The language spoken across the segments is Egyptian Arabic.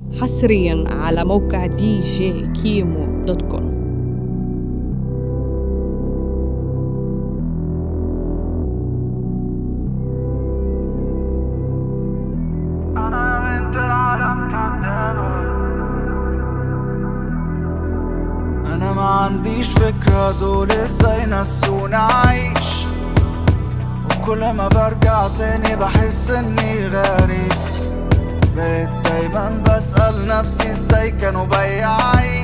حصريا على موقع دي جي كيمو دوت كوم أنا بنت العالم كدابة أنا ما عنديش فكرة دول ازاي نسوني أعيش وكل ما برجع تاني بحس إني غريب بقيت دايما بسأل نفسي ازاي كانوا بياعين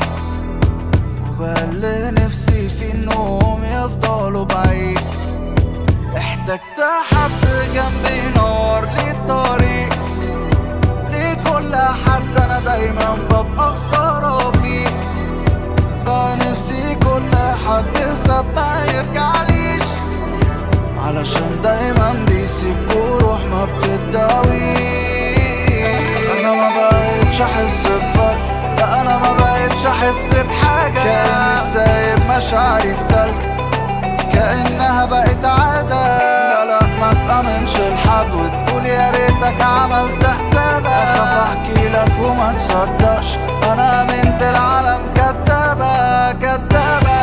وبقل نفسي في إنهم يفضلوا بعيد احتجت حد جنبي ينور لي الطريق لكل حد انا دايما ببقى خسارة فيه بقى نفسي كل حد ساب ما يرجعليش علشان دايما بيسيب جروح ما بتداويش انا ما بقتش احس بفرق لا انا ما بقتش احس بحاجة كأني سايب مشاعري في تلج كأنها بقت عادة لا لا ما تأمنش لحد وتقول يا ريتك عملت حسابك أخاف أحكي لك وما تصدقش أنا بنت العالم كدابة كدابة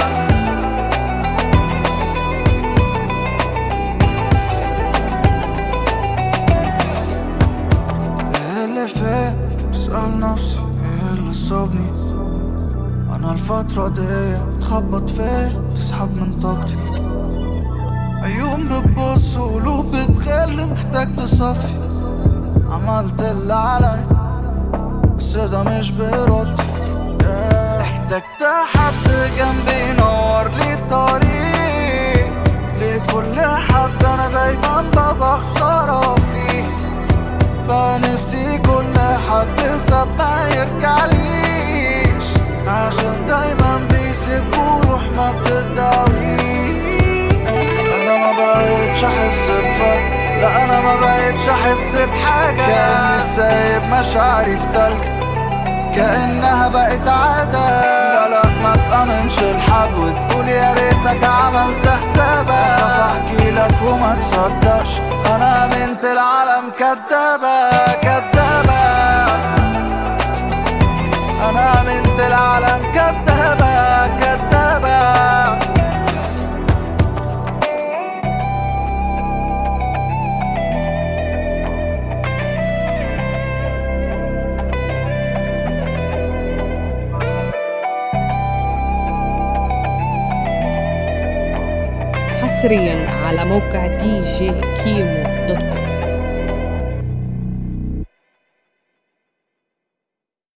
ايه اللي فات بسأل نفسي ايه اللي صابني انا الفترة دي بتخبط فيه بتسحب من طاقتي عيون بتبص وقلوب بتغلي محتاج تصفي عملت اللي علي بس ده مش بإرادتي yeah. احتجت حد جنبي ينور لي الطريق لكل حد انا دايما ببقى خسارة فيه بقى نفسي كل حد ساب ما يرجعليش عشان دايما بيسيب جروح ما بتداويش انا ما بقتش احس بفرق لا انا ما بقتش احس بحاجة كأني سايب مشاعري في تلج كأنها بقت عادة لا لا ما تأمنش لحد وتقول يا ريتك عملت حسابك أخاف أحكي لك وما تصدقش أنا بنت العالم كدابة كدابة أنا بنت العالم كدابة كدابة حصريا على موقع دي جي كيمو دوت كوم